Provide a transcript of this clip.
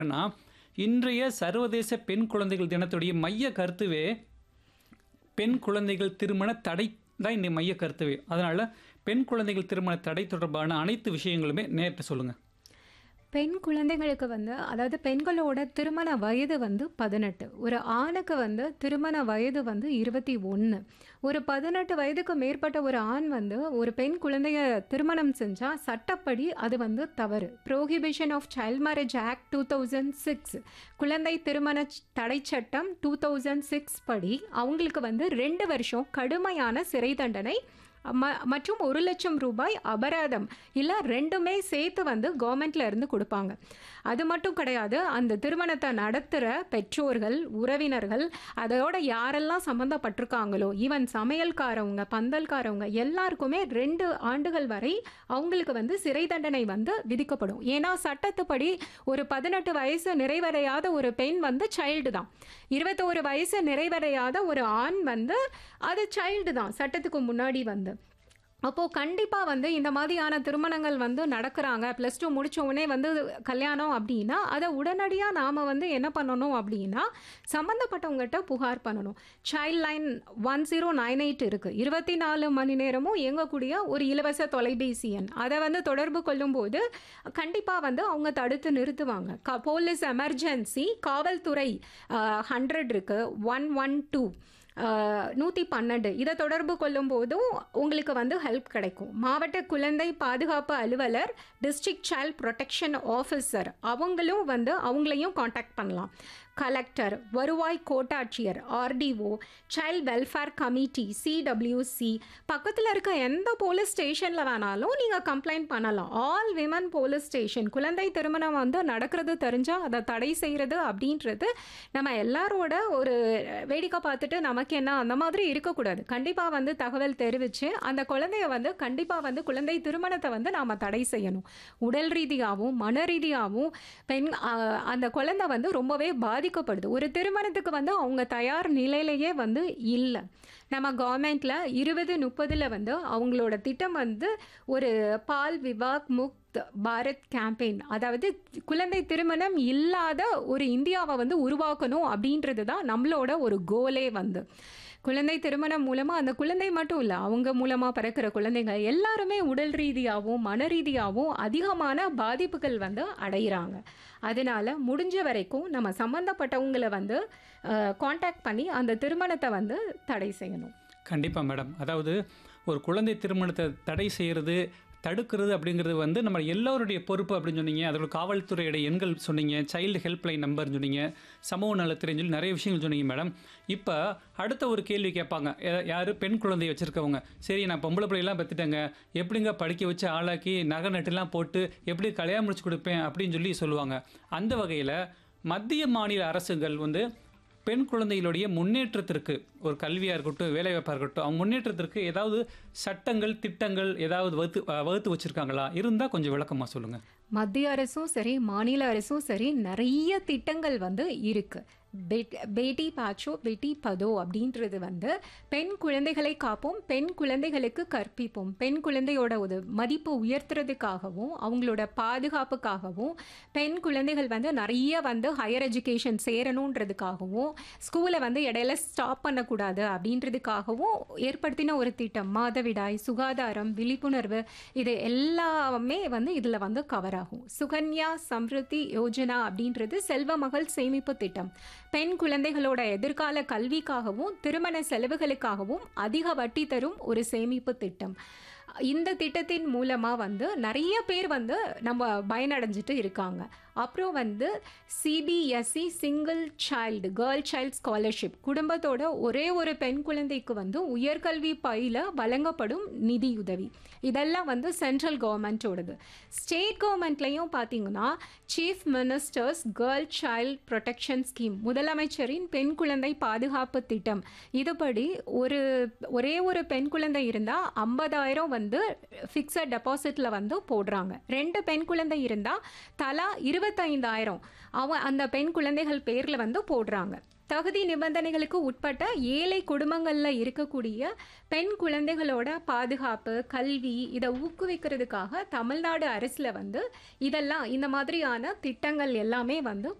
ஏன்னா இன்றைய சர்வதேச பெண் குழந்தைகள் தினத்துடைய மைய கருத்துவே பெண் குழந்தைகள் திருமண தடை தான் இந்த மைய கருத்துவே அதனால பெண் குழந்தைகள் திருமண தடை தொடர்பான அனைத்து விஷயங்களுமே நேற்று சொல்லுங்க பெண் குழந்தைகளுக்கு வந்து அதாவது பெண்களோட திருமண வயது வந்து பதினெட்டு ஒரு ஆணுக்கு வந்து திருமண வயது வந்து இருபத்தி ஒன்று ஒரு பதினெட்டு வயதுக்கு மேற்பட்ட ஒரு ஆண் வந்து ஒரு பெண் குழந்தைய திருமணம் செஞ்சால் சட்டப்படி அது வந்து தவறு prohibition of child marriage act two thousand six குழந்தை திருமண ச- தடை சட்டம் டூ தௌசண்ட் சிக்ஸ் படி அவங்களுக்கு வந்து ரெண்டு வருஷம் கடுமையான சிறை தண்டனை ம மற்றும் ஒரு லட்சம் ரூபாய் அபராதம் இல்லை ரெண்டுமே சேர்த்து வந்து கவர்மெண்ட்ல இருந்து கொடுப்பாங்க அது மட்டும் கிடையாது அந்த திருமணத்தை நடத்துகிற பெற்றோர்கள் உறவினர்கள் அதோட யாரெல்லாம் சம்மந்தப்பட்டிருக்காங்களோ ஈவன் சமையல்காரவங்க பந்தல்காரவங்க எல்லாருக்குமே ரெண்டு ஆண்டுகள் வரை அவங்களுக்கு வந்து சிறை தண்டனை வந்து விதிக்கப்படும் ஏன்னா சட்டத்துப்படி ஒரு பதினெட்டு வயசு நிறைவடையாத ஒரு பெண் வந்து சைல்டு தான் இருபத்தோரு வயசு நிறைவடையாத ஒரு ஆண் வந்து அது சைல்டு தான் சட்டத்துக்கு முன்னாடி வந்து அப்போது கண்டிப்பாக வந்து இந்த மாதிரியான திருமணங்கள் வந்து நடக்கிறாங்க ப்ளஸ் டூ முடிச்ச உடனே வந்து கல்யாணம் அப்படின்னா அதை உடனடியாக நாம் வந்து என்ன பண்ணணும் அப்படின்னா சம்மந்தப்பட்டவங்ககிட்ட புகார் பண்ணணும் child line one zero nine eight இருக்குது இருபத்தி நாலு மணி நேரமும் இயங்கக்கூடிய ஒரு இலவச தொலைபேசி எண் அதை வந்து தொடர்பு கொள்ளும்போது கண்டிப்பாக வந்து அவங்க தடுத்து நிறுத்துவாங்க க போலீஸ் எமர்ஜென்சி காவல்துறை ஹண்ட்ரட் இருக்குது ஒன் ஒன் டூ நூற்றி பன்னெண்டு இதை தொடர்பு கொள்ளும் போதும் உங்களுக்கு வந்து ஹெல்ப் கிடைக்கும் மாவட்ட குழந்தை பாதுகாப்பு அலுவலர் டிஸ்ட்ரிக்ட் சைல்ட் ப்ரொடெக்ஷன் ஆஃபீஸர் அவங்களும் வந்து அவங்களையும் காண்டாக்ட் பண்ணலாம் கலெக்டர் வருவாய் கோட்டாட்சியர் RDO child welfare committee CWC பக்கத்தில் இருக்க எந்த போலீஸ் ஸ்டேஷனில் வேணாலும் நீங்கள் கம்ப்ளைண்ட் பண்ணலாம் ஆல் விமன் போலீஸ் ஸ்டேஷன் குழந்தை திருமணம் வந்து நடக்கிறது தெரிஞ்சால் அதை தடை செய்கிறது அப்படின்றது நம்ம எல்லாரோட ஒரு வேடிக்கை பார்த்துட்டு நமக்கு என்ன அந்த மாதிரி இருக்கக்கூடாது கண்டிப்பாக வந்து தகவல் தெரிவித்து அந்த குழந்தைய வந்து கண்டிப்பாக வந்து குழந்தை திருமணத்தை வந்து நாம் தடை செய்யணும் உடல் ரீதியாகவும் மன ரீதியாகவும் பெண் ஆ, அந்த குழந்தை வந்து ரொம்பவே பாதிக்கப்படுது ஒரு திருமணத்துக்கு வந்து அவங்க தயார் நிலையிலேயே வந்து இல்லை நம்ம கவர்மெண்ட்டில் இருபது முப்பதில் வந்து அவங்களோட திட்டம் வந்து ஒரு பால் விவாக் முக்த் பாரத் கேம்பெயின் அதாவது குழந்தை திருமணம் இல்லாத ஒரு இந்தியாவை வந்து உருவாக்கணும் அப்படின்றது தான் நம்மளோட ஒரு கோலே வந்து குழந்தை திருமணம் மூலமாக அந்த குழந்தை மட்டும் இல்லை அவங்க மூலமாக பிறக்கிற குழந்தைங்க எல்லாருமே உடல் ரீதியாகவும் மன ரீதியாகவும் அதிகமான பாதிப்புகள் வந்து அடைகிறாங்க அதனால முடிஞ்ச வரைக்கும் நம்ம சம்மந்தப்பட்டவங்களை வந்து காண்டாக்ட் பண்ணி அந்த திருமணத்தை வந்து தடை செய்யணும் கண்டிப்பாக மேடம் அதாவது ஒரு குழந்தை திருமணத்தை தடை செய்கிறது தடுக்கிறது அப்படிங்கிறது வந்து நம்ம எல்லோருடைய பொறுப்பு அப்படின்னு சொன்னீங்க அதோட காவல்துறையோட எண்கள் சொன்னீங்க சைல்டு ஹெல்ப்லைன் நம்பர்னு சொன்னீங்க சமூக நலத்துறைன்னு சொல்லி நிறைய விஷயங்கள் சொன்னீங்க மேடம் இப்போ அடுத்த ஒரு கேள்வி கேட்பாங்க யா- யாரு பெண் குழந்தைய வச்சுருக்கவங்க சரி நான் பொம்பளை பிள்ளைலாம் பெற்றுட்டேங்க எப்படிங்க படிக்க வச்சு ஆளாக்கி நகை நட்டுலாம் போட்டு எப்படி கல்யாணம் முடிச்சு கொடுப்பேன் அப்படின்னு சொல்லி சொல்லுவாங்க அந்த வகையில் மத்திய மாநில அரசுகள் வந்து பெண் குழந்தைகளுடைய முன்னேற்றத்திற்கு ஒரு கல்வியாக இருக்கட்டும் வேலைவாய்ப்பாக இருக்கட்டும் அவங்க முன்னேற்றத்திற்கு ஏதாவது சட்டங்கள் திட்டங்கள் ஏதாவது வகுத்து அஹ், வகுத்து வச்சுருக்காங்களா இருந்தால் கொஞ்சம் விளக்கமாக சொல்லுங்கள் மத்திய அரசும் சரி மாநில அரசும் சரி நிறைய திட்டங்கள் வந்து இருக்கு பெட் பேட்டி பாச்சோ பேட்டி பதோ அப்படின்றது வந்து பெண் குழந்தைகளை காப்போம் பெண் குழந்தைகளுக்கு கற்பிப்போம் பெண் குழந்தையோட ஒரு மதிப்பு உயர்த்துறதுக்காகவும் அவங்களோட பாதுகாப்புக்காகவும் பெண் குழந்தைகள் வந்து நிறைய வந்து ஹையர் எஜுகேஷன் சேரணுன்றதுக்காகவும் ஸ்கூலை வந்து இடையில ஸ்டாப் பண்ணக்கூடாது அப்படின்றதுக்காகவும் ஏற்படுத்தின ஒரு திட்டம் மாதவிடாய் சுகாதாரம் விழிப்புணர்வு இது எல்லாமே வந்து இதில் வந்து கவர் ஆகும் சுகன்யா சம்ருத்தி யோஜனா அப்படின்றது செல்வ மகள் சேமிப்பு திட்டம் பெண் குழந்தைகளோட எதிர்கால கல்விக்காகவும் திருமண செலவுகளுக்காகவும் அதிக வட்டி தரும் ஒரு சேமிப்பு திட்டம் இந்த திட்டத்தின் மூலமாக வந்து நிறைய பேர் வந்து நம்ம பயனடைஞ்சிட்டு இருக்காங்க அப்புறம் வந்து CBSE single child girl child scholarship குடும்பத்தோட ஒரே ஒரு பெண் குழந்தைக்கு வந்து உயர்கல்வி பயில வழங்கப்படும் நிதியுதவி இதெல்லாம் வந்து சென்ட்ரல் கவர்மெண்ட்டோடது ஸ்டேட் கவர்மெண்ட்லேயும் பார்த்தீங்கன்னா chief ministers girl child protection scheme முதலமைச்சரின் பெண் குழந்தை பாதுகாப்பு திட்டம் இதுபடி ஒரு ஒரே ஒரு பெண் குழந்தை இருந்தால் ஐம்பதாயிரம் வந்து ஃபிக்ஸட் டெபாசிட்டில் வந்து போடுறாங்க ரெண்டு பெண் குழந்தை இருந்தால் தலா இருபத்தைந்தாயிரம் அவன் அந்த பெண் குழந்தைகள் பேரில் வந்து போடுறாங்க தகுதி நிபந்தனைகளுக்கு உட்பட்ட ஏழை குடும்பங்களில் இருக்கக்கூடிய பெண் குழந்தைகளோட பாதுகாப்பு கல்வி இதை ஊக்குவிக்கிறதுக்காக தமிழ்நாடு அரசில் வந்து இதெல்லாம் இந்த மாதிரியான திட்டங்கள் எல்லாமே வந்து